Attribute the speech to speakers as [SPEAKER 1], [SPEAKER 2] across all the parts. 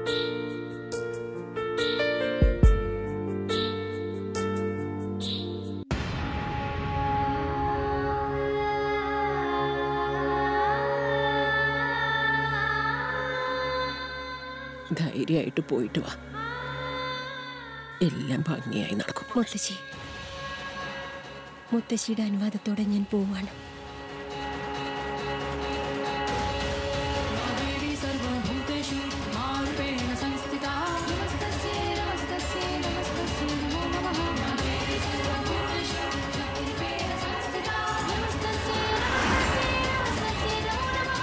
[SPEAKER 1] ധൈര്യമായിട്ട് പോയിട്ട് വാ എല്ലാം ഭംഗിയായി നടക്കും
[SPEAKER 2] മുത്തശ്ശി മുത്തശ്ശിയുടെ അനുവാദത്തോടെ ഞാൻ പോവാണ്
[SPEAKER 3] देवी सर्वभूतेषु मारूपेण संस्थिता नमस्तस्यै नमस्तस्यै नमस्तस्यै नमो नमः या देवी सर्वभूतेषु शक्तिरूपेण संस्थिता नमस्तस्यै नमस्तस्यै नमस्तस्यै नमो नमः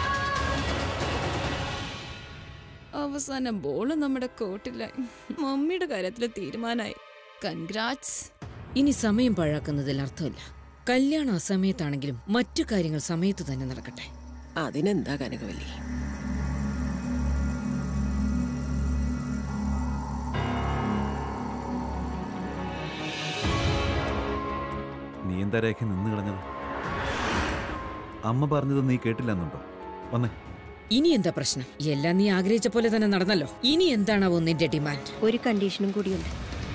[SPEAKER 4] അവസാനം ബോള് നമ്മുടെ കോട്ടിലായി മമ്മിയുടെ കാര്യത്തിൽ തീരുമാനമായി കൺഗ്രാറ്റ്സ്
[SPEAKER 5] ഇനി സമയം പാഴാക്കുന്നതിൽ അർത്ഥമില്ല കല്യാണം അസമയത്താണെങ്കിലും മറ്റു കാര്യങ്ങൾ സമയത്ത് തന്നെ നടക്കട്ടെ
[SPEAKER 1] അതിനെന്താ കനകവല്ലി
[SPEAKER 6] നീ എന്താ രേഖ നിന്ന് കളഞ്ഞത് അമ്മ പറഞ്ഞത് നീ കേട്ടില്ലെന്നുണ്ടോ വന്നേ
[SPEAKER 5] ഇനി എന്താ പ്രശ്നം എല്ലാം നീ ആഗ്രഹിച്ച പോലെ തന്നെ നടന്നല്ലോ ഇനി എന്താണാവോ നിന്റെ ഡിമാൻഡ്
[SPEAKER 2] ഒരു കണ്ടീഷനും കൂടിയുണ്ട്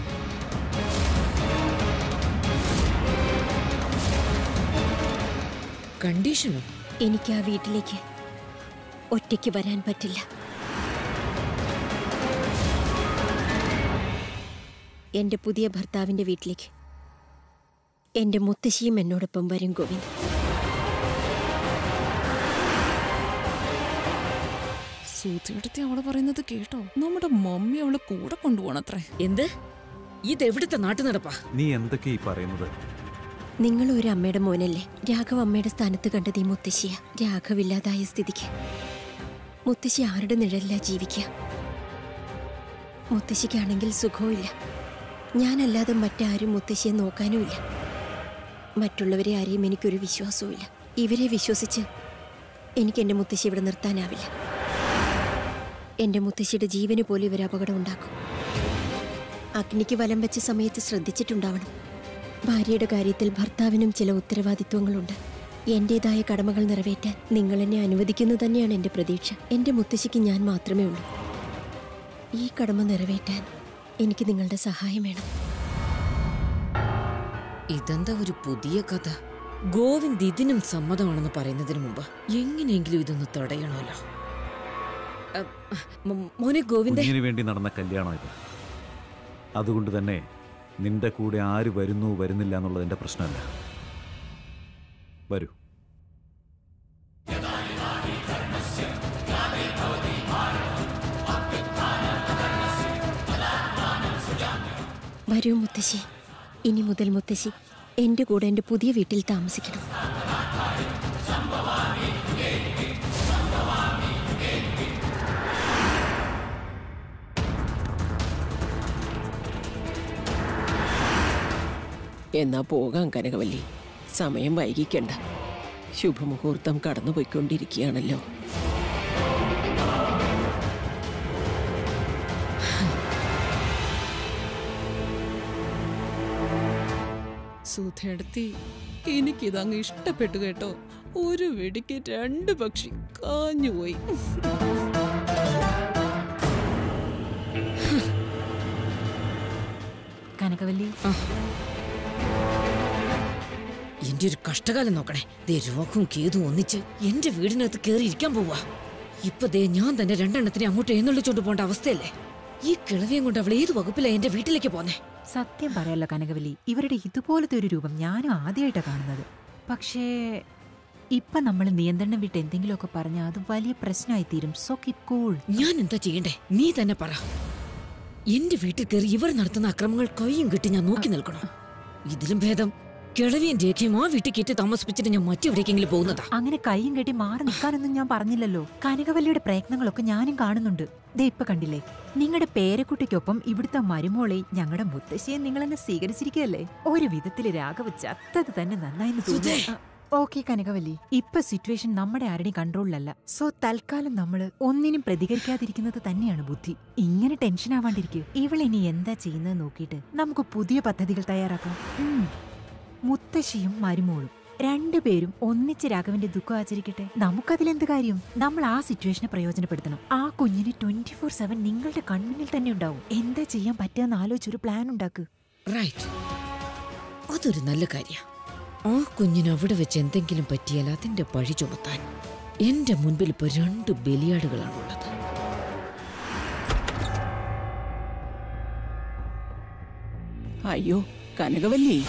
[SPEAKER 5] കണ്ടീഷനോ
[SPEAKER 2] എനിക്ക് ആ വീട്ടിലേക്ക് ഒറ്റയ്ക്ക് വരാൻ പറ്റില്ല എന്റെ പുതിയ ഭർത്താവിന്റെ വീട്ടിലേക്ക് എന്റെ മുത്തശ്ശിയും എന്നോടൊപ്പം വരും ഗോവിന്ദ്
[SPEAKER 4] സൂചിയെടുത്തി അവള് പറയുന്നത് കേട്ടോ നമ്മുടെ മമ്മി അവളെ കൂടെ കൊണ്ടുപോകണത്രേ
[SPEAKER 5] എന്ത് ഇതെവിടുത്തെ നാട്ടു നടപ്പാ
[SPEAKER 6] നീ എന്തൊക്കെ ഈ പറയുന്നത്
[SPEAKER 2] നിങ്ങൾ ഒരു അമ്മയുടെ മോനല്ലേ രാഘവ് അമ്മയുടെ സ്ഥാനത്ത് കണ്ടത് ഈ മുത്തശ്ശിയ രാഘവില്ലാതായ സ്ഥിതിക്ക് മുത്തശ്ശി ആരുടെ നിഴലില്ല ജീവിക്കുക മുത്തശ്ശിക്കാണെങ്കിൽ സുഖവുമില്ല ഞാനല്ലാതെ മറ്റാരും മുത്തശ്ശിയെ നോക്കാനുമില്ല മറ്റുള്ളവരെ ആരെയും എനിക്കൊരു വിശ്വാസവുമില്ല ഇവരെ വിശ്വസിച്ച് എനിക്ക് എൻ്റെ മുത്തശ്ശി ഇവിടെ നിർത്താനാവില്ല എൻ്റെ മുത്തശ്ശിയുടെ ജീവന് പോലും ഇവർ അപകടം ഉണ്ടാക്കും അഗ്നിക്ക് വലം വെച്ച സമയത്ത് ശ്രദ്ധിച്ചിട്ടുണ്ടാവണം ഭാര്യയുടെ കാര്യത്തിൽ ഭർത്താവിനും ചില ഉത്തരവാദിത്വങ്ങളുണ്ട് എന്റേതായ കടമകൾ നിറവേറ്റാൻ നിങ്ങൾ എന്നെ അനുവദിക്കുന്നത് തന്നെയാണ് എന്റെ പ്രതീക്ഷ എന്റെ മുത്തശ്ശിക്ക് ഞാൻ മാത്രമേ ഉള്ളൂ ഈ കടമ നിറവേറ്റാൻ എനിക്ക് നിങ്ങളുടെ സഹായം വേണം
[SPEAKER 5] ഇതെന്താ ഒരു പുതിയ കഥ ഗോവിന്ദ് ഇതിനും സമ്മതമാണെന്ന് പറയുന്നതിന് മുമ്പ് എങ്ങനെയെങ്കിലും ഇതൊന്ന് തടയണമല്ലോ അ, മ- മോനെ ഗോവിന്ദേ
[SPEAKER 6] കുഞ്ഞിന് വേണ്ടി നടന്ന കല്യാണം ഇത് അതുകൊണ്ട് തന്നെ നിന്റെ കൂടെ ആര് വരുന്നു വരുന്നില്ല എന്നുള്ളതിന്റെ പ്രശ്നമല്ല വരൂ
[SPEAKER 2] വരൂ മുത്തശ്ശി ഇനി മുതൽ മുത്തശ്ശി എന്റെ കൂടെ എന്റെ പുതിയ വീട്ടിൽ താമസിക്കണം
[SPEAKER 1] എന്നാ പോകാം കനകവല്ലി സമയം വൈകിക്കണ്ട ശുഭമുഹൂർത്തം കടന്നുപോയിക്കൊണ്ടിരിക്കുകയാണല്ലോ
[SPEAKER 4] സൂഥയെടുത്തി എനിക്കിതങ്ങ് ഇഷ്ടപ്പെട്ടു കേട്ടോ ഒരു വെടിക്ക് രണ്ട് പക്ഷി കാഞ്ഞുപോയി
[SPEAKER 7] കനകവല്ലി
[SPEAKER 5] എന്റെ ഒരു കഷ്ടകാലം നോക്കണേ ദേ രോഗവും കേതും ഒന്നിച്ച് എന്റെ വീടിനകത്ത് കയറി ഇരിക്കാൻ പോവാ ഇപ്പൊ ദേ ഞാൻ തന്നെ രണ്ടെണ്ണത്തിനെ അങ്ങോട്ട് എഴുന്നള്ളിച്ചോണ്ട് പോകേണ്ട അവസ്ഥയല്ലേ ഈ കിളവിയും കൊണ്ട് അവൾ ഏത് വകുപ്പിലാ എന്റെ വീട്ടിലേക്ക് പോന്നെ
[SPEAKER 7] സത്യം പറയല്ലോ കനകവല്ലി ഇവരുടെ ഇതുപോലത്തെ ഒരു രൂപം ഞാനും ആദ്യമായിട്ടാണ് കാണുന്നത് പക്ഷേ ഇപ്പൊ നമ്മൾ നിയന്ത്രണം വിട്ട് എന്തെങ്കിലുമൊക്കെ പറഞ്ഞാൽ അത് വലിയ പ്രശ്നമായി തീരും സോ കിപ് കൂൾ
[SPEAKER 5] ഞാൻ എന്താ ചെയ്യണ്ടേ നീ തന്നെ പറ എന്റെ വീട്ടിൽ കയറി ഇവർ നടത്തുന്ന അക്രമങ്ങൾ കൈയും കെട്ടി ഞാൻ നോക്കി നിൽക്കണോ ഇതിലും ഭേദം കിളവിയും രേഖയും ആ വീട്ടിൽ കയറ്റി താമസിപ്പിച്ചിട്ട് ഞാൻ മറ്റെവിടേക്കെങ്കിലും പോകുന്നതാ
[SPEAKER 7] അങ്ങനെ കൈയും കെട്ടി മാറി നിൽക്കാനൊന്നും ഞാൻ പറഞ്ഞില്ലല്ലോ കനകവല്ലിയുടെ പ്രയത്നങ്ങളൊക്കെ ഞാനും കാണുന്നുണ്ട് ദേ ഇപ്പൊ കണ്ടില്ലേ നിങ്ങളുടെ പേരക്കുട്ടിക്കൊപ്പം ഇവിടുത്തെ മരുമോളെ ഞങ്ങളുടെ മുത്തശ്ശിയെ നിങ്ങളെന്നെ സ്വീകരിച്ചിരിക്കുകയല്ലേ ഒരു വിധത്തില് രാഘവ് ചത്തത് തന്നെ നന്നായി
[SPEAKER 5] സുധേ.
[SPEAKER 7] ഓക്കെ കനകവല്ലി ഇപ്പൊ സിറ്റുവേഷൻ നമ്മുടെ ആരുടെയും കൺട്രോളിലല്ല സോ തൽക്കാലം നമ്മള് ഒന്നിനും പ്രതികരിക്കാതിരിക്കുന്നത് തന്നെയാണ് ബുദ്ധി ഇങ്ങനെ ടെൻഷൻ ആവാണ്ടിരിക്കും ഇവളിനി എന്താ ചെയ്യുന്നത് നോക്കിയിട്ട് നമുക്ക് പുതിയ പദ്ധതികൾ തയ്യാറാക്കാം ഉം. മുത്തശ്ശിയും മരുമോളും രണ്ടുപേരും ഒന്നിച്ച് രാഘവന്റെ ദുഃഖം ആചരിക്കട്ടെ നമുക്കതിലെന്ത് കാര്യം നമ്മൾ ആ സിറ്റുവേഷനെ പ്രയോജനപ്പെടുത്തണം ആ കുഞ്ഞിന് ട്വന്റി ഫോർ സെവൻ നിങ്ങളുടെ കൺമുന്നിൽ തന്നെ ഉണ്ടാവും എന്താ ചെയ്യാൻ പറ്റുമെന്ന് ആലോചിച്ചൊരു പ്ലാൻ ഉണ്ടാക്ക്
[SPEAKER 5] റൈറ്റ് അതൊരു നല്ല കാര്യ ആ കുഞ്ഞിന് അവിടെ വെച്ച് എന്തെങ്കിലും പറ്റിയാൽ അതിന്റെ പഴി ചുമത്താൻ എന്റെ മുൻപിൽ ഇപ്പൊ രണ്ട് ബലിയാടുകളാണുള്ളത്
[SPEAKER 1] അയ്യോ കനകവല്ലി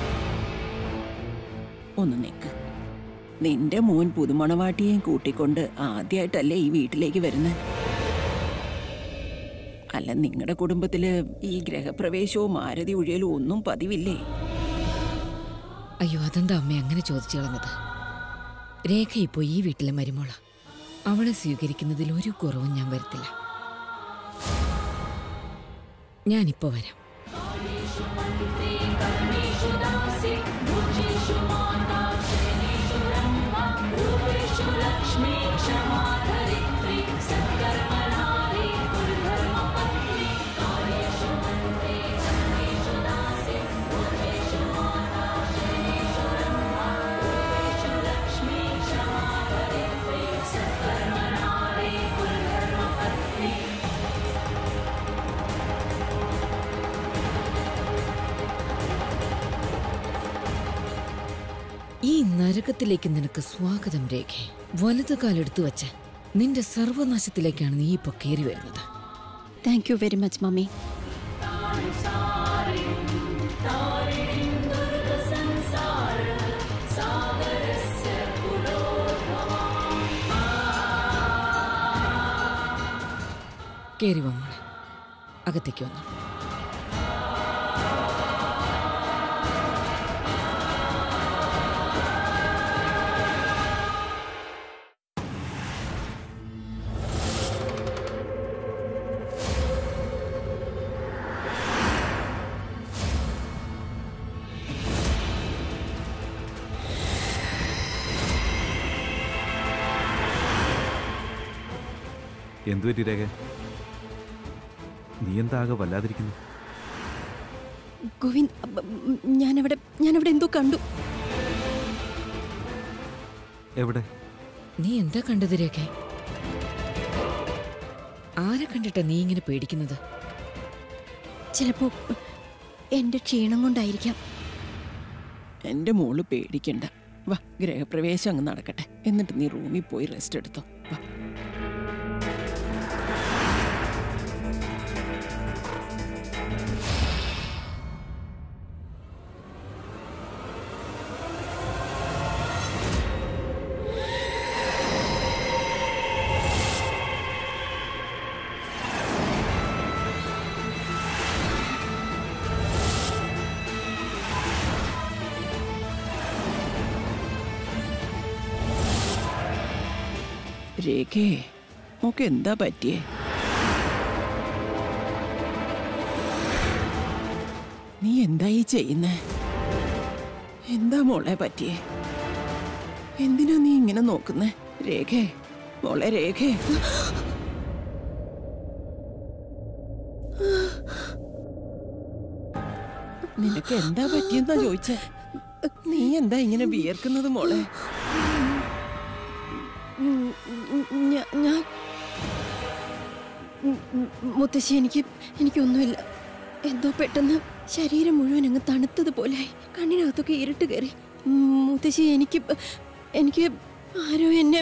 [SPEAKER 1] ഒന്ന് നിക്ക് നിന്റെ മോൻ പുതുമണവാട്ടിയെയും കൂട്ടിക്കൊണ്ട് ആദ്യമായിട്ടല്ലേ ഈ വീട്ടിലേക്ക് വരുന്നത് അല്ല നിങ്ങളുടെ കുടുംബത്തില് ഈ ഗ്രഹപ്രവേശവും ആരതി ഒഴിയലും ഒന്നും പതിവില്ലേ
[SPEAKER 5] അയ്യോ അതെന്താ അമ്മ അങ്ങനെ ചോദിച്ചു കളഞ്ഞത് രേഖ ഇപ്പോൾ ഈ വീട്ടിലെ മരുമോള അവളെ സ്വീകരിക്കുന്നതിൽ ഒരു കുറവും ഞാൻ വരുത്തില്ല ഞാനിപ്പോ വരാം ഈ നരകത്തിലേക്ക് നിനക്ക് സ്വാഗതം രേഖ വലതു കാലെടുത്തു വച്ച് നിന്റെ സർവനാശത്തിലേക്കാണ് നീ ഇപ്പൊ കയറി വരുന്നത്
[SPEAKER 2] thank you very much mummy
[SPEAKER 5] കയറി വാ മോളെ അകത്തേക്ക് വന്നു
[SPEAKER 6] എന്തു പറ്റി രേഖ നീ എന്താ ആകെ വല്ലാതിരിക്കുന്നു
[SPEAKER 2] ഗോവിന്ദ് അബ് ഉം, ഞാനവിടെ ഞാനവിടെ എന്തോ കണ്ടു
[SPEAKER 6] എവിടെ
[SPEAKER 5] നീ എന്താ കണ്ടത് രേഖ ആരെ കണ്ടിട്ടാ നീ ഇങ്ങനെ പേടിക്കുന്നത്
[SPEAKER 2] ചിലപ്പോ എന്റെ ക്ഷീണം കൊണ്ടായിരിക്കാം
[SPEAKER 1] എന്റെ മോള് പേടിക്കണ്ട വാ ഗ്രഹപ്രവേശം അങ്ങ് നടക്കട്ടെ എന്നിട്ട് നീ റൂമിൽ പോയി റെസ്റ്റ് എടുത്തോ വാ രേഖേ മോക്ക് എന്താ പറ്റിയേ നീ എന്തായി ചെയ്യുന്നേ എന്താ മോളെ പറ്റിയേ എന്തിനാ നീ ഇങ്ങനെ നോക്കുന്നേ രേഖേ മോളെ രേഖേ നിനക്ക് എന്താ പറ്റിയെന്നാ ചോദിച്ചേ നീ എന്താ ഇങ്ങനെ വിയർക്കുന്നത് മോളെ
[SPEAKER 2] ഉം, ഉം, ഞാ- ഞാൻ ഉം, ഉം, മുത്തശ്ശി എനിക്ക് എനിക്കൊന്നുമില്ല എന്തോ പെട്ടെന്ന് ശരീരം മുഴുവൻ അങ്ങ് തണുത്തതുപോലെയായി കണ്ണിനകത്തൊക്കെ ഇരുട്ട് കയറി ഉം, മുത്തശ്ശി എനിക്ക് എനിക്ക് ആരോ എന്നെ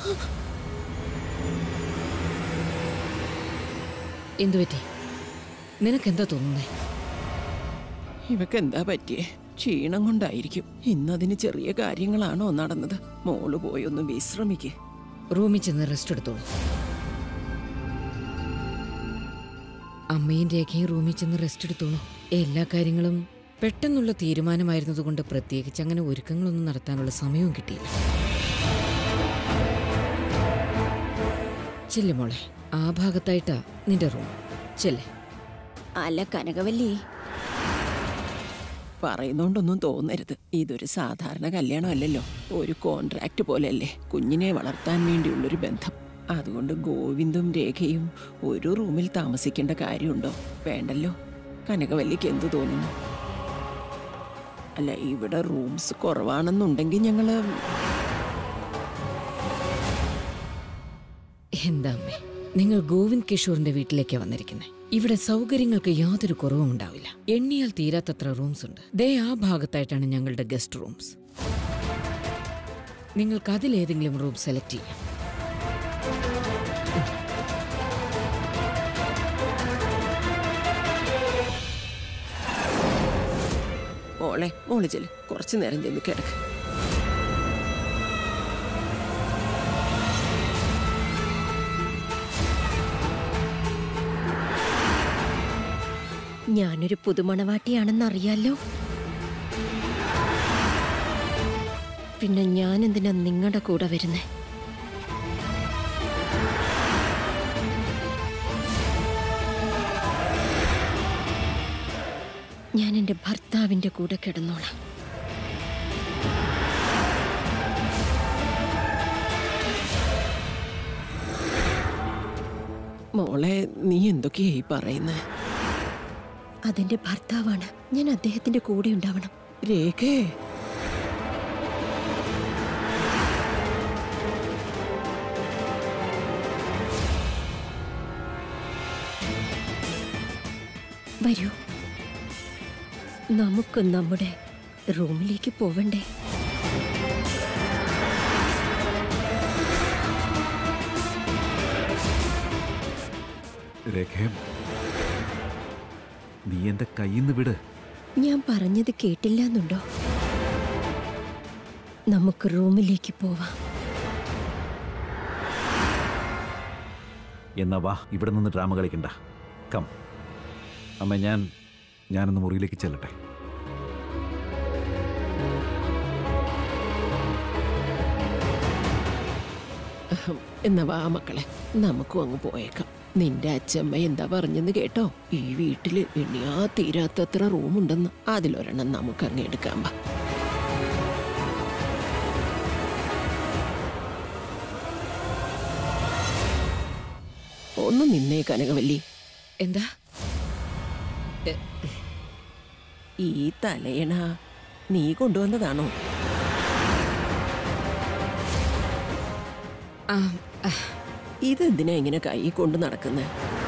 [SPEAKER 5] എന്തു പറ്റി നിനക്കെന്താ തോന്നുന്നേ
[SPEAKER 1] ഇവക്ക് എന്താ പറ്റിയേ ക്ഷീണം കൊണ്ടായിരിക്കും ഇന്നതിന് ചെറിയ കാര്യങ്ങളാണോ നടന്നത് മോള് പോയി ഒന്ന് വിശ്രമിക്ക്
[SPEAKER 5] റൂമിൽ ചെന്ന് റെസ്റ്റ് എടുത്തോളൂ അമ്മയും രേഖയും റൂമിൽ ചെന്ന് റെസ്റ്റ് എടുത്തോളൂ എല്ലാ കാര്യങ്ങളും പെട്ടെന്നുള്ള തീരുമാനമായിരുന്നതുകൊണ്ട് പ്രത്യേകിച്ച് അങ്ങനെ ഒരുക്കങ്ങളൊന്നും നടത്താനുള്ള സമയവും കിട്ടിയില്ല ചെല്ലു മോളെ ആ ഭാഗത്തായിട്ടാ നിന്റെ റൂം ചെല്ലേ
[SPEAKER 2] അല്ല കനകവല്ലി
[SPEAKER 1] പറയുന്നോണ്ടൊന്നും തോന്നരുത് ഇതൊരു സാധാരണ കല്യാണമല്ലല്ലോ ഒരു കോൺട്രാക്ട് പോലെയല്ലേ കുഞ്ഞിനെ വളർത്താൻ വേണ്ടിയുള്ളൊരു ബന്ധം അതുകൊണ്ട് ഗോവിന്ദും രേഖയും ഒരു റൂമിൽ താമസിക്കേണ്ട കാര്യമുണ്ടോ വേണ്ടല്ലോ കനകവല്ലിക്ക് എന്തു തോന്നുന്നു അല്ല ഇവിടെ റൂംസ് കുറവാണെന്നുണ്ടെങ്കിൽ ഞങ്ങള്
[SPEAKER 5] എന്താ അമ്മേ നിങ്ങൾ ഗോവിന്ദ് കിഷോറിന്റെ വീട്ടിലേക്കാ വന്നിരിക്കുന്നത് ഇവിടെ സൗകര്യങ്ങൾക്ക് യാതൊരു കുറവും ഉണ്ടാവില്ല എണ്ണിയാൽ തീരാത്തത്ര റൂംസ് ഉണ്ട് ദേ ആ ഭാഗത്തായിട്ടാണ് ഞങ്ങളുടെ ഗസ്റ്റ് റൂംസ് നിങ്ങൾക്ക് അതിലേതെങ്കിലും റൂം സെലക്ട് ചെയ്യാം
[SPEAKER 1] മോളെ മോള് ചെല് കുറച്ചു നേരം ചെന്ന് കിടക്ക്
[SPEAKER 2] ഞാനൊരു പുതുമണവാട്ടിയാണെന്നറിയാലോ പിന്നെ ഞാൻ എന്തിനാ നിങ്ങളുടെ കൂടെ വരുന്നേ ഞാൻ എൻ്റെ ഭർത്താവിൻ്റെ കൂടെ കിടന്നോളാം
[SPEAKER 1] മോളെ നീ എന്തൊക്കെയായി പറയുന്നത്
[SPEAKER 2] അതെന്റെ ഭർത്താവാണ് ഞാൻ അദ്ദേഹത്തിന്റെ കൂടെ ഉണ്ടാവണം
[SPEAKER 1] രേഖേ
[SPEAKER 2] വരൂ നമുക്ക് നമ്മുടെ റൂമിലേക്ക് പോവണ്ടേ
[SPEAKER 6] രേഖേ നീ എന്റെ കയ്യിന്ന് വിട്
[SPEAKER 2] ഞാൻ പറഞ്ഞത് കേട്ടില്ല എന്നുണ്ടോ നമുക്ക് റൂമിലേക്ക് പോവാം
[SPEAKER 6] എന്നാ വാ ഇവിടെ നിന്ന് ഡ്രാമ കളിക്കണ്ട കം അമ്മ ഞാൻ ഞാനൊന്ന് മുറിയിലേക്ക് ചെല്ലട്ടെ
[SPEAKER 1] അഹം, എന്നാ വാ മക്കളെ നമുക്കും അങ്ങ് പോയേക്കാം നിന്റെ അച്ഛമ്മ എന്താ പറഞ്ഞെന്ന് കേട്ടോ ഈ വീട്ടില് എണ്ണിയാ തീരാത്തത്ര റൂമുണ്ടെന്ന് അതിലൊരെണ്ണം നമുക്ക് അങ്ങ് എടുക്കാൻ വാ ഒന്ന് നിന്നേ കനകവല്ലി
[SPEAKER 5] എന്താ
[SPEAKER 1] ഈ തലയണ നീ കൊണ്ടുവന്നതാണോ
[SPEAKER 5] ആ, ആ,
[SPEAKER 1] ഇതെന്തിനാ ഇങ്ങനെ കൈ കൊണ്ട് നടക്കുന്നത്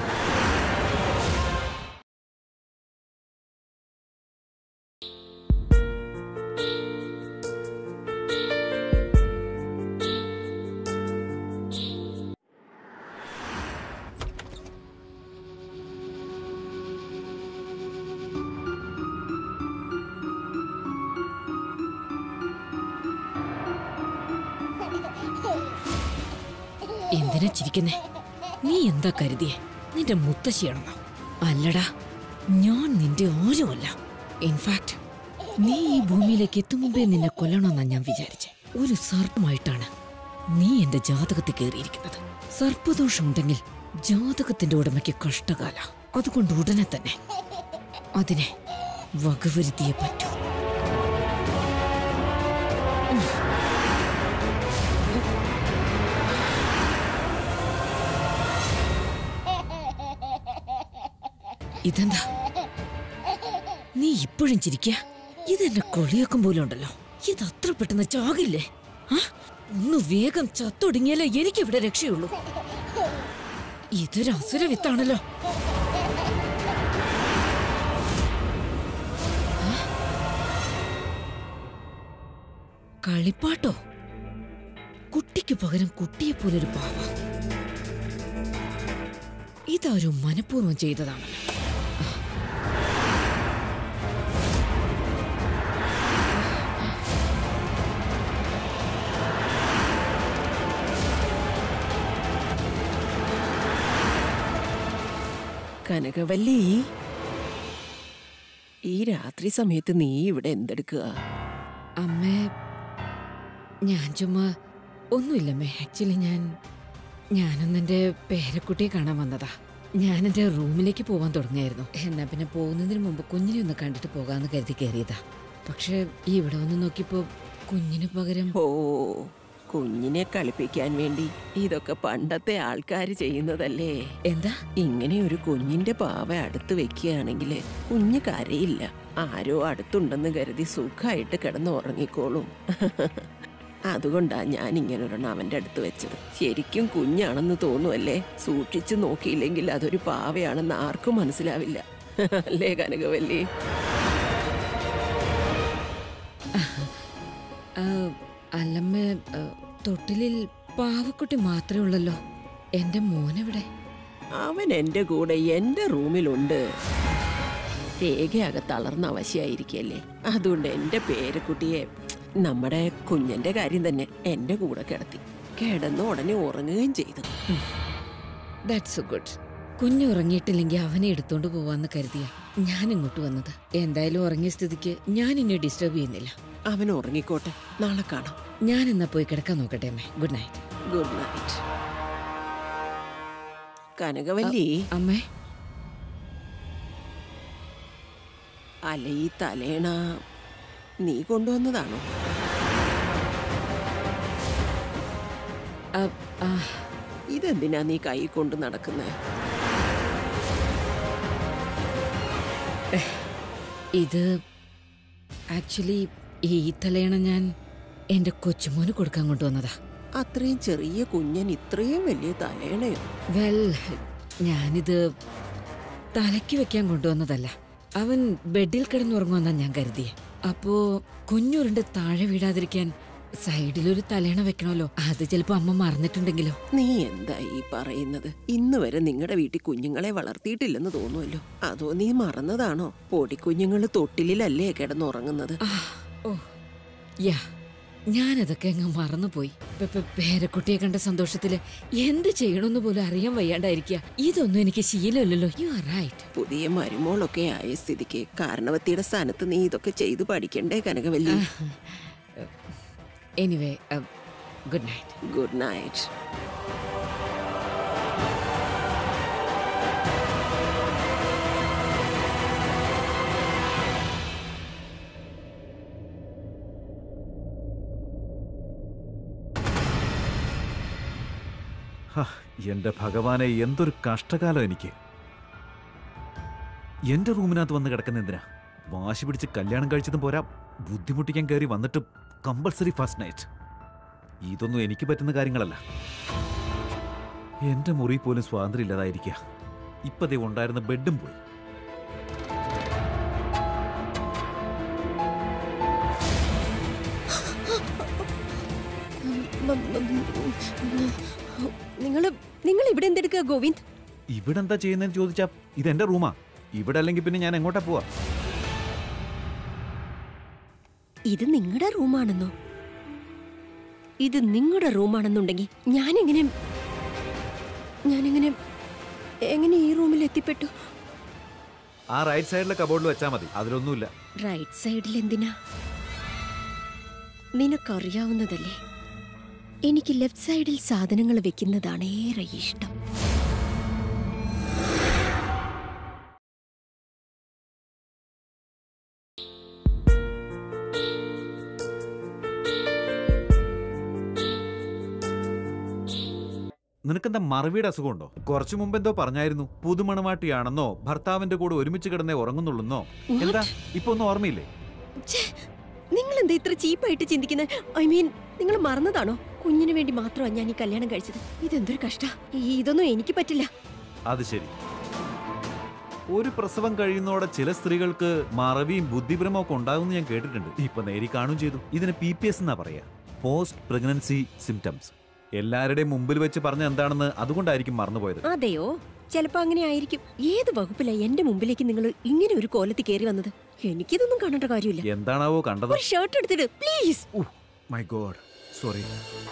[SPEAKER 5] എന്തിനാ ചിരിക്കുന്നേ നീ എന്താ കരുതിയേ നിന്റെ മുത്തശ്ശിയാണെന്നോ അല്ലടാ ഞാൻ നിന്റെ ആരുമല്ല ഇൻഫാക്ട് നീ ഈ ഭൂമിയിലേക്ക് എത്തും മുമ്പേ നിന്നെ കൊല്ലണമെന്നാ ഞാൻ വിചാരിച്ചെ ഒരു സർപ്പമായിട്ടാണ് നീ എന്റെ ജാതകത്തിൽ കയറിയിരിക്കുന്നത് സർപ്പദോഷമുണ്ടെങ്കിൽ ജാതകത്തിന്റെ ഉടമയ്ക്ക് കഷ്ടകാല അതുകൊണ്ട് ഉടനെ തന്നെ അതിനെ വകവരുത്തിയേ പറ്റൂ ഇതെന്താ നീ ഇപ്പോഴും ചിരിക്ക ഇതെന്നെ കൊളിയാക്കും പോലെ ഉണ്ടല്ലോ ഇത് അത്ര പെട്ടെന്ന് ചാകില്ലേ ആ ഒന്ന് വേഗം ചത്തൊടുങ്ങിയാലേ എനിക്കിവിടെ രക്ഷയുള്ളൂ ഇതൊരു അസുര വിത്താണല്ലോ ആ? കളിപ്പാട്ടോ കുട്ടിക്ക് പകരം കുട്ടിയെ പോലൊരു പാവ ഇതാരോ മനഃപൂർവ്വം ചെയ്തതാണല്ലോ
[SPEAKER 1] കനകവല്ലി ഈ രാത്രി സമയത്ത് നീ ഇവിടെ എന്തെടുക്കുക
[SPEAKER 5] അമ്മേ ഞാൻ ചുമ്മാ ഒന്നുമില്ലമ്മേ ആക്ച്വലി ഞാൻ ഞാനൊന്നെൻ്റെ പേരക്കുട്ടിയെ കാണാൻ വന്നതാ ഞാൻ എൻ്റെ റൂമിലേക്ക് പോകാൻ തുടങ്ങിയായിരുന്നു എന്നാ പിന്നെ പോകുന്നതിന് മുമ്പ് കുഞ്ഞിനെ ഒന്ന് കണ്ടിട്ട് പോകാമെന്ന് കരുതി കയറിയതാ പക്ഷെ ഇവിടെ വന്ന് നോക്കിയപ്പോൾ കുഞ്ഞിന് പകരം
[SPEAKER 1] ഓ കുഞ്ഞിനെ കളിപ്പിക്കാൻ വേണ്ടി ഇതൊക്കെ പണ്ടത്തെ ആൾക്കാർ ചെയ്യുന്നതല്ലേ
[SPEAKER 5] എന്താ
[SPEAKER 1] ഇങ്ങനെ ഒരു കുഞ്ഞിന്റെ പാവ അടുത്ത് വെക്കുകയാണെങ്കിൽ കുഞ്ഞ് കരയില്ല ആരോ അടുത്തുണ്ടെന്ന് കരുതി സുഖമായിട്ട് കിടന്ന് ഉറങ്ങിക്കോളും അതുകൊണ്ടാ ഞാൻ ഇങ്ങനൊരെണ്ണം അവന്റെ അടുത്ത് വെച്ചത് ശരിക്കും കുഞ്ഞാണെന്ന് തോന്നുമല്ലേ സൂക്ഷിച്ചു നോക്കിയില്ലെങ്കിൽ അതൊരു പാവയാണെന്ന് ആർക്കും മനസ്സിലാവില്ല അല്ലേ കനകവല്ലി
[SPEAKER 5] ആ, അല്ലമ്മ ആ, തൊട്ടിലിൽ പാവക്കുട്ടി മാത്രമേ ഉള്ളല്ലോ എന്റെ മോനെവിടെ
[SPEAKER 1] അവൻ എന്റെ കൂടെ എന്റെ റൂമിലുണ്ട് രേഖയാകെ തളർന്ന അവശയായിരിക്കല്ലേ അതുകൊണ്ട് എന്റെ പേരക്കുട്ടിയെ നമ്മുടെ കുഞ്ഞന്റെ കാര്യം തന്നെ എന്റെ കൂടെ കിടത്തി കിടന്ന് ഉടനെ ഉറങ്ങുകയും ചെയ്തു
[SPEAKER 5] ദാറ്റ്സ് ഗുഡ് കുഞ്ഞു ഉറങ്ങിയിട്ടില്ലെങ്കിൽ അവനെ എടുത്തോണ്ട് പോവാന്ന് കരുതിയ ഞാൻ ഇങ്ങോട്ട് വന്നത് എന്തായാലും ഉറങ്ങിയ സ്ഥിതിക്ക് ഞാൻ ഇനി ഡിസ്റ്റർബ് ചെയ്യുന്നില്ല
[SPEAKER 1] അവൻ ഉറങ്ങിക്കോട്ടെ നാളെ കാണാം
[SPEAKER 5] ഞാൻ എന്നാ പോയി കിടക്കാൻ നോക്കട്ടെ അമ്മേ good night
[SPEAKER 1] good night Kanakavalli
[SPEAKER 5] അമ്മേ
[SPEAKER 1] അല്ല ഈ തലേണ നീ കൊണ്ടുവന്നതാണോ
[SPEAKER 5] ആ, ആ,
[SPEAKER 1] ഇതെന്തിനാ നീ കൈ കൊണ്ട് നടക്കുന്നത്
[SPEAKER 5] ഇത് ആക്ച്വലി ഈ തലയണ ഞാൻ എന്റെ കൊച്ചുമോന് കൊടുക്കാൻ കൊണ്ടുവന്നതാ
[SPEAKER 1] അത്രയും ചെറിയ കുഞ്ഞൻ ഇത്രയും വലിയ തലേണയോ
[SPEAKER 5] വെൽ ഞാനിത് തലയ്ക്ക് വെക്കാൻ കൊണ്ടുവന്നതല്ല അവൻ ബെഡിൽ കിടന്നുറങ്ങുമെന്നാ ഞാൻ കരുതിയെ അപ്പോ കുഞ്ഞുരുണ്ട് താഴെ വീഴാതിരിക്കാൻ സൈഡിലൊരു തലേണ വെക്കണമല്ലോ അത് ചിലപ്പോ അമ്മ മറന്നിട്ടുണ്ടെങ്കിലോ
[SPEAKER 1] നീ എന്താ ഈ പറയുന്നത് ഇന്ന് വരെ നിങ്ങളുടെ വീട്ടിൽ കുഞ്ഞുങ്ങളെ വളർത്തിയിട്ടില്ലെന്ന് തോന്നുമല്ലോ അതോ നീ മറന്നതാണോ പൊടിക്കുഞ്ഞുങ്ങൾ തൊട്ടിലല്ലേ കിടന്നുറങ്ങുന്നത്
[SPEAKER 5] ആ, ഓ യാ ഞാനതൊക്കെ അങ്ങ് മറന്നുപോയി പെ- പെ- പേരക്കുട്ടിയെ കണ്ട സന്തോഷത്തില് എന്ത് ചെയ്യണമെന്ന് പോലും അറിയാൻ വയ്യാണ്ടായിരിക്കുക ഇതൊന്നും എനിക്ക് ശീലമില്ലല്ലോ യു ആർ റൈറ്റ്
[SPEAKER 1] പുതിയ മരുമോളൊക്കെ ആയ സ്ഥിതിക്ക് കാരണവത്തിയുടെ സ്ഥാനത്ത് നീ ഇതൊക്കെ ചെയ്തു പഠിക്കണ്ടേ Kanakavalli
[SPEAKER 5] anyway good night
[SPEAKER 1] good night
[SPEAKER 6] ഹ, എന്റെ ഭഗവാനെ എന്തൊരു കഷ്ടകാലം എനിക്ക് എന്റെ റൂമിനകത്ത് വന്ന് കിടക്കുന്ന എന്തിനാ വാശി പിടിച്ച് കല്യാണം കഴിച്ചതും പോരാ ബുദ്ധിമുട്ടിക്കാൻ കയറി വന്നിട്ട് കമ്പൾസറി ഫസ്റ്റ് നൈറ്റ് ഇതൊന്നും എനിക്ക് പറ്റുന്ന കാര്യങ്ങളല്ല എന്റെ മുറി പോലും സ്വാതന്ത്ര്യം ഇല്ലാതായിരിക്കുക ഇപ്പതേ ഉണ്ടായിരുന്ന ബെഡും പോയി
[SPEAKER 2] നിങ്ങൾ നിങ്ങൾ ഇവിടെ എന്തെടുക്കുക ഗോവിന്ദ്
[SPEAKER 6] ഇവിടെ എന്താ ചെയ്യുന്നതെന്ന് ചോദിച്ചാ ഇതെന്റെ റൂമാ ഇവിടെ അല്ലെങ്കിൽ പിന്നെ ഞാൻ എങ്ങോട്ടാ പോവാ
[SPEAKER 2] ഇത് നിങ്ങളുടെ റൂമാണെന്നോ ഇത് നിങ്ങളുടെ റൂമാണെന്നുണ്ടെങ്കിൽ ഞാനെങ്ങനെ ഞാനെങ്ങനെ എങ്ങനെ ഈ റൂമിൽ എത്തിപ്പെട്ടു
[SPEAKER 6] ആ റൈറ്റ് സൈഡിലെ കബോർഡിൽ വെച്ചാൽ മതി അതിലൊന്നുമില്ല
[SPEAKER 2] റൈറ്റ് സൈഡിൽ എന്തിനാ നിനക്കറിയാവുന്നതല്ലേ എനിക്ക് ലെഫ്റ്റ് സൈഡിൽ സാധനങ്ങൾ വെക്കുന്നതാണ് ഏറെ ഇഷ്ടം
[SPEAKER 6] നിനക്കെന്താ മറവിയുടെ അസുഖമുണ്ടോ കുറച്ചു മുമ്പ് എന്തോ പറഞ്ഞായിരുന്നു പുതുമണവാട്ടിയാണെന്നോ ഭർത്താവിന്റെ കൂടെ ഒരുമിച്ച് കിടന്നേ ഉറങ്ങുന്നുള്ളൂന്നോ എന്താ ഇപ്പൊ ഒന്നും ഓർമ്മയില്ലേ
[SPEAKER 2] നിങ്ങൾ എന്താ ഇത്ര ചീപ്പായിട്ട് ചിന്തിക്കുന്നത് ഐ മീൻ നിങ്ങൾ മറന്നതാണോ കുഞ്ഞിന് വേണ്ടി മാത്രമാണ് ഞാൻ ഈ കല്യാണം കഴിച്ചത് ഇതെന്തൊരു കഷ്ട ഇതൊന്നും എനിക്ക് പറ്റില്ല
[SPEAKER 6] അത് ശരി ഒരു പ്രസവം കഴിയുന്നോടെ ചില സ്ത്രീകൾക്ക് മറവിയും ബുദ്ധിഭ്രമവും ഒക്കെ ഉണ്ടാകുമെന്ന് ഞാൻ കേട്ടിട്ടുണ്ട് ഇപ്പൊ നേരി കാണുകയും ചെയ്തു ഇതിന് പി പി എസ് എന്നാ പറയാ പോസ്റ്റ് പ്രഗ്നൻസി സിംറ്റംസ് എല്ലാവരുടെയും മുമ്പിൽ വെച്ച് പറഞ്ഞ എന്താണെന്ന് അതുകൊണ്ടായിരിക്കും മറന്നുപോയത്
[SPEAKER 2] അതെയോ ചിലപ്പോ അങ്ങനെ ആയിരിക്കും ഏത് വകുപ്പിലാ എന്റെ മുമ്പിലേക്ക് നിങ്ങൾ ഇങ്ങനെ ഒരു കോലത്തിൽ കയറി വന്നത് എനിക്കിതൊന്നും കാണേണ്ട കാര്യമില്ല
[SPEAKER 6] എന്താണാവോ കണ്ടത്
[SPEAKER 2] ഒരു ഷർട്ട് എടുത്തിട്ട് പ്ലീസ്
[SPEAKER 6] മൈ ഗോഡ് സോറി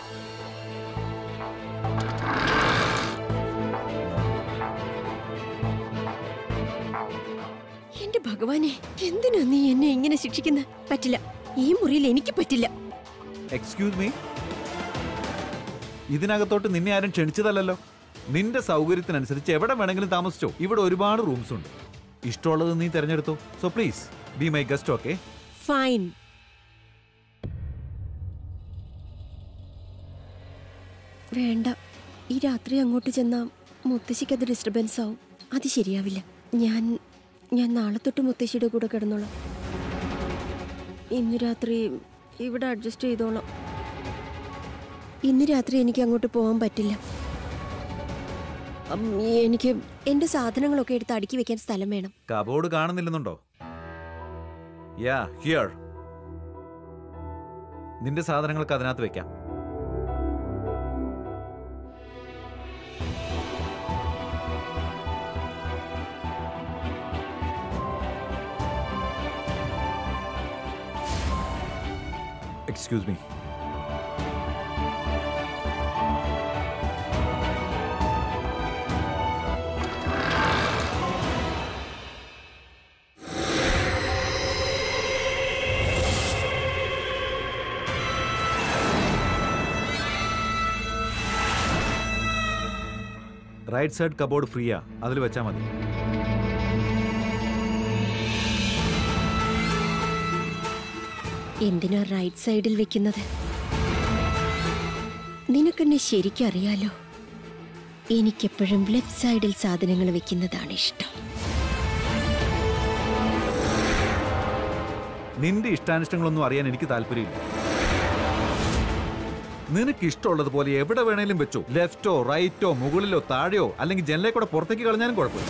[SPEAKER 2] എന്റെ ഭഗവാനെ എന്തിനാ നീ എന്നെ ഇങ്ങനെ ശിക്ഷിക്കുന്നത് പറ്റില്ല ഈ മുറിയിൽ എനിക്ക് പറ്റില്ല
[SPEAKER 6] എക്സ്ക്യൂസ് മീ ഇതിനകത്തോട്ട് നിന്നെ ആരും ക്ഷണിച്ചതല്ലല്ലോ നിന്റെ സൗകര്യത്തിനനുസരിച്ച് എവിടെ വേണമെങ്കിലും താമസിച്ചോ ഇവിടെ ഒരുപാട് റൂംസ് ഉണ്ട് ഇഷ്ടമുള്ളത് നീ തിരഞ്ഞെടുത്തോ so please be my guest okay
[SPEAKER 2] fine വേണ്ട ഈ രാത്രി അങ്ങോട്ട് ചെന്നാ മുത്തശ്ശിക്ക് അത് ഡിസ്റ്റർബൻസ് ആവും അത് ശരിയാവില്ല ഞാൻ ഞാൻ നാളെ തൊട്ട് മുത്തശ്ശിയുടെ കൂടെ കിടന്നോളാം ഇന്ന് രാത്രി ഇവിടെ അഡ്ജസ്റ്റ് ചെയ്തോളാം ഇന്ന് രാത്രി എനിക്ക് അങ്ങോട്ട് പോകാൻ പറ്റില്ല ഉം, എനിക്ക് എന്റെ സാധനങ്ങളൊക്കെ എടുത്ത് അടുക്കി വെക്കാൻ സ്ഥലം വേണം
[SPEAKER 6] കബോർഡ് കാണുന്നില്ലെന്നുണ്ടോ യാ ഹിയർ നിന്റെ സാധനങ്ങൾക്ക് അതിനകത്ത് വെക്കാം excuse me right side cupboard ഫ്രീയാ അതിൽ വെച്ചാൽ മതി
[SPEAKER 2] എന്തിനാ റൈറ്റ് സൈഡിൽ വെക്കുന്നത് നിനക്കെന്നെ ശരിക്കും അറിയാലോ എനിക്കെപ്പോഴും ലെഫ്റ്റ് സൈഡിൽ സാധനങ്ങൾ വെക്കുന്നതാണ് ഇഷ്ടം
[SPEAKER 6] നിന്റെ ഇഷ്ടാനിഷ്ടങ്ങളൊന്നും അറിയാൻ എനിക്ക് താല്പര്യമില്ല നിനക്ക് ഇഷ്ടമുള്ളതുപോലെ എവിടെ വേണേലും വെച്ചോ ലെഫ്റ്റോ റൈറ്റോ മുകളിലോ താഴെയോ അല്ലെങ്കിൽ ജനലെ കൂടെ പുറത്തേക്ക് കളഞ്ഞാലും കുഴപ്പമില്ല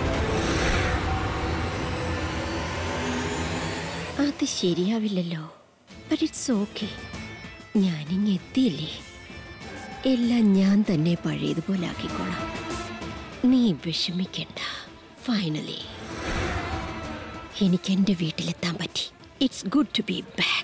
[SPEAKER 2] അത് ശരിയാവില്ലല്ലോ ബട്ട് ഇറ്റ്സ് ഓക്കെ ഞാനിങ് എത്തിയില്ലേ എല്ലാം ഞാൻ തന്നെ പഴയതുപോലെ ആക്കിക്കോളാം നീ വിഷമിക്കണ്ട ഫൈനലി എനിക്ക് എൻ്റെ വീട്ടിലെത്താൻ പറ്റി it's good to be back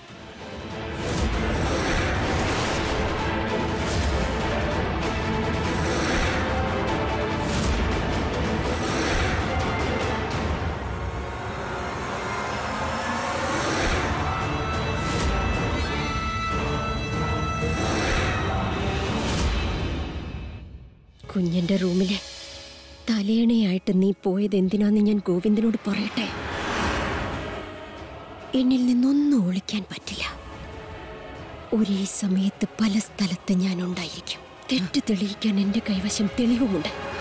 [SPEAKER 2] കുഞ്ഞന്റെ റൂമില് തലേണയായിട്ട് നീ പോയത് എന്തിനാന്ന് ഞാൻ ഗോവിന്ദനോട് പറയട്ടെ എന്നിൽ നിന്നൊന്നും ഒളിക്കാൻ പറ്റില്ല ഒരേ സമയത്ത് പല സ്ഥലത്ത് ഞാൻ ഉണ്ടായിരിക്കും തെറ്റ് തെളിയിക്കാൻ എന്റെ കൈവശം തെളിവുമുണ്ട്